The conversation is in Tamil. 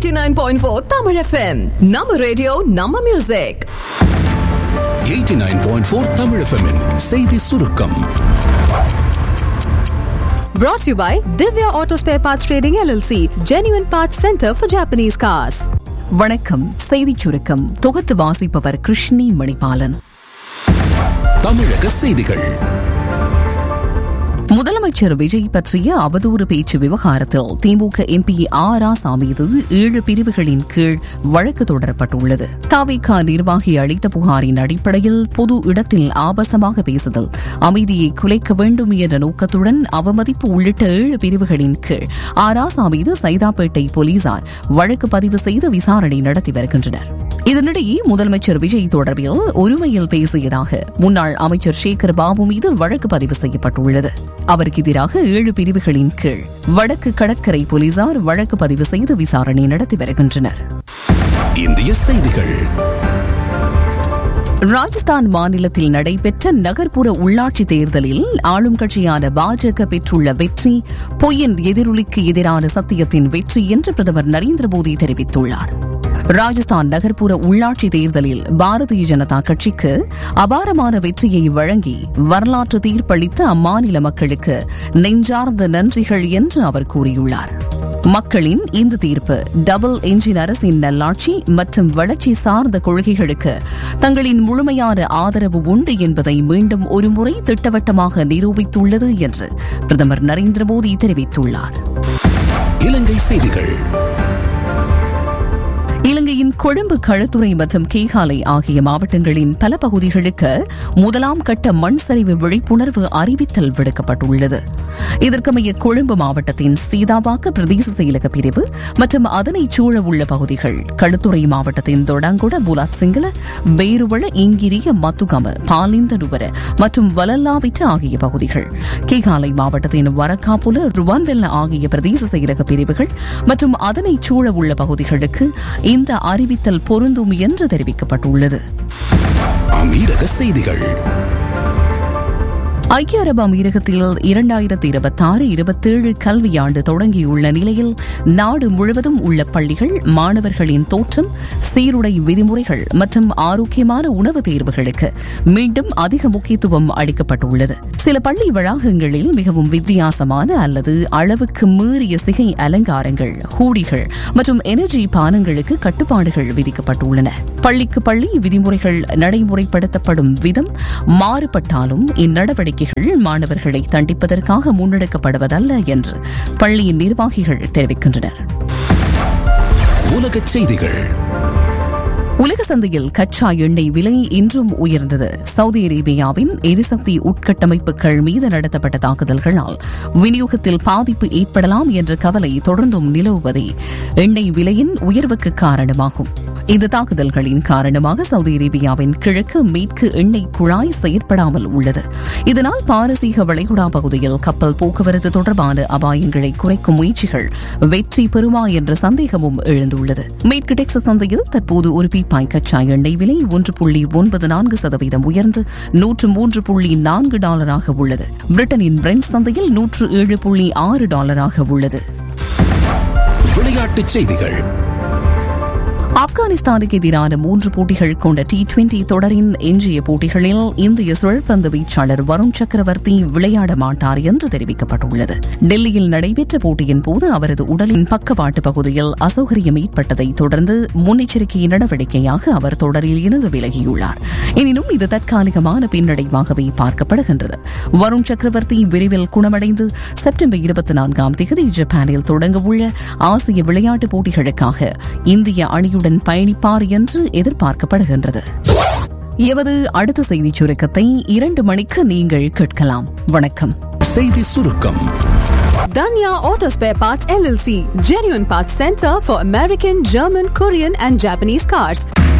89.4 Tamil FM நம்ம ரேடியோ நம்ம மியூசிக் 89.4 தமிழ் FM -இன் செய்தி சுருக்கம் Brought to you by Divya Auto Spare Parts Trading LLC, Genuine Parts Center for Japanese Cars. வணக்கம் செய்திச் சுருக்கம் தொகுத்து வாசிப்பவர் கிருஷ்ணி மணிபாலன் தமிழக செய்திகள் முதலமைச்சர் விஜய் பற்றிய அவதூறு பேச்சு விவகாரத்தில் திமுக எம்பி ஆர் ராசா மீது ஏழு பிரிவுகளின் கீழ் வழக்கு தொடரப்பட்டுள்ளது தாவிகா நிர்வாகி அளித்த புகாரின் அடிப்படையில் பொது இடத்தில் ஆபாசமாக பேசுதல் அமைதியை குலைக்க வேண்டும் என்ற நோக்கத்துடன் அவமதிப்பு உள்ளிட்ட ஏழு பிரிவுகளின் கீழ் ஆர் ராசா மீது சைதாப்பேட்டை போலீசார் வழக்கு பதிவு செய்து விசாரணை நடத்தி வருகின்றனர் இதனிடையே முதலமைச்சர் விஜய் தொடர்பில் ஒருமையில் பேசியதாக முன்னாள் அமைச்சர் சேகர் பாபு மீது வழக்கு பதிவு செய்யப்பட்டுள்ளது அவருக்கு எதிராக ஏழு பிரிவுகளின் கீழ் வடக்கு கடற்கரை போலீசார் வழக்கு பதிவு செய்து விசாரணை நடத்தி வருகின்றனர் இந்திய செய்திகள் ராஜஸ்தான் மாநிலத்தில் நடைபெற்ற நகர்ப்புற உள்ளாட்சி தேர்தலில் ஆளும் கட்சியான பாஜக பெற்றுள்ள வெற்றி பொய்யின் எதிரொலிக்கு எதிரான சத்தியத்தின் வெற்றி என்று பிரதமர் நரேந்திர மோடி தெரிவித்துள்ளார் ராஜஸ்தான் நகர்ப்புற உள்ளாட்சி தேர்தலில் பாரதிய ஜனதா கட்சிக்கு அபாரமான வெற்றியை வழங்கி வரலாற்று தீர்ப்பளித்த அம்மாநில மக்களுக்கு நெஞ்சார்ந்த நன்றிகள் என்று அவர் கூறியுள்ளார் மக்களின் இந்த தீர்ப்பு டபுள் என்ஜின் அரசின் நல்லாட்சி மற்றும் வளர்ச்சி சார்ந்த கொள்கைகளுக்கு தங்களின் முழுமையான ஆதரவு உண்டு என்பதை மீண்டும் ஒருமுறை திட்டவட்டமாக நிரூபித்துள்ளது என்று பிரதமர் நரேந்திர மோடி தெரிவித்துள்ளார் இலங்கை செய்திகள் இலங்கையின் கொழும்பு களுத்துறை மற்றும் கேகாலை ஆகிய மாவட்டங்களின் பல பகுதிகளுக்கு முதலாம் கட்ட மண் சரிவு விழிப்புணர்வு அறிவித்தல் விடுக்கப்பட்டுள்ளது இதற்கமைய கொழும்பு மாவட்டத்தின் சீதாபாக்க பிரதேச செயலக பிரிவு மற்றும் அதனைச் சூழ உள்ள பகுதிகள் களுத்துறை மாவட்டத்தின் தொடங்குட புலாத் சிங்கள பேருவள இங்கிரிய மத்துகம பாலிந்தனுவர மற்றும் வலல்லாவிட்ட ஆகிய பகுதிகள் கேகாலை மாவட்டத்தின் வரக்காப்புல ருவான்வெல்ல ஆகிய பிரதேச செயலக பிரிவுகள் மற்றும் அதனைச் சூழ உள்ள பகுதிகளுக்கு இந்த அறிவித்தல் பொருந்தும் என்று தெரிவிக்கப்பட்டுள்ளது அமீரக செய்திகள் ஐக்கிய அரபு அமீரகத்தில் இரண்டாயிரத்தி இருபத்தாறு இருபத்தேழு கல்வியாண்டு தொடங்கியுள்ள நிலையில் நாடு முழுவதும் உள்ள பள்ளிகள் மாணவர்களின் தோற்றம் சீருடை விதிமுறைகள் மற்றும் ஆரோக்கியமான உணவு தேர்வுகளுக்கு மீண்டும் அதிக முக்கியத்துவம் அளிக்கப்பட்டுள்ளது சில பள்ளி வளாகங்களில் மிகவும் வித்தியாசமான அல்லது அளவுக்கு மீறிய சிகை அலங்காரங்கள் ஹூடிகள் மற்றும் எனர்ஜி பானங்களுக்கு கட்டுப்பாடுகள் விதிக்கப்பட்டுள்ளன பள்ளிக்கு பள்ளி விதிமுறைகள் நடைமுறைப்படுத்தப்படும் விதம் மாறுபட்டாலும் இந்நடவடிக்கை நடவடிக்கைகள் மாணவர்களை தண்டிப்பதற்காக முன்னெடுக்கப்படுவதல்ல என்று பள்ளியின் நிர்வாகிகள் தெரிவிக்கின்றனர் உலகச் செய்திகள் உலக சந்தையில் கச்சா எண்ணெய் விலை இன்றும் உயர்ந்தது சவுதி அரேபியாவின் எரிசக்தி உட்கட்டமைப்புகள் மீது நடத்தப்பட்ட தாக்குதல்களால் விநியோகத்தில் பாதிப்பு ஏற்படலாம் என்ற கவலை தொடர்ந்தும் நிலவுவதே எண்ணெய் விலையின் உயர்வுக்கு காரணமாகும் இந்த தாக்குதல்களின் காரணமாக சவுதி அரேபியாவின் கிழக்கு மேற்கு எண்ணெய் குழாய் செயற்படாமல் உள்ளது இதனால் பாரசீக வளைகுடா பகுதியில் கப்பல் போக்குவரத்து தொடர்பான அபாயங்களை குறைக்கும் முயற்சிகள் வெற்றி பெறுமா என்ற சந்தேகமும் எழுந்துள்ளது மேற்கு டெக்சஸ் சந்தையில் தற்போது ஒரு பீப்பாய் கச்சா எண்ணெய் விலை ஒன்று புள்ளி ஒன்பது நான்கு சதவீதம் உயர்ந்து நூற்று மூன்று புள்ளி நான்கு டாலராக உள்ளது பிரிட்டனின் பிரெண்ட் சந்தையில் நூற்று ஏழு புள்ளி ஆறு டாலராக உள்ளது விளையாட்டுச் செய்திகள் ஆப்கானிஸ்தானுக்கு எதிரான மூன்று போட்டிகள் கொண்ட டி டுவெண்டி தொடரின் எஞ்சிய போட்டிகளில் இந்திய சுழற்பந்து வீச்சாளர் வருண் சக்கரவர்த்தி விளையாட மாட்டார் என்று தெரிவிக்கப்பட்டுள்ளது டெல்லியில் நடைபெற்ற போட்டியின் போது அவரது உடலின் பக்கவாட்டு பகுதியில் அசௌகரியம் ஏற்பட்டதை தொடர்ந்து முன்னெச்சரிக்கை நடவடிக்கையாக அவர் தொடரில் இருந்து விலகியுள்ளார் எனினும் இது தற்காலிகமான பின்னடைவாகவே பார்க்கப்படுகின்றது வருண் சக்கரவர்த்தி விரைவில் குணமடைந்து செப்டம்பர் இருபத்தி நான்காம் தேதி ஜப்பானில் தொடங்கவுள்ள ஆசிய விளையாட்டுப் போட்டிகளுக்காக இந்திய அணியுடன் உடன் பயணிப்பார் என்று எதிர்பார்க்கப்படுகின்றது எமது அடுத்த செய்திச் சுருக்கத்தை இரண்டு மணிக்கு நீங்கள் கேட்கலாம் வணக்கம் செய்தி சுருக்கம் Danya Auto Spare Parts LLC, Genuine Parts Center for American, German, Korean and Japanese cars.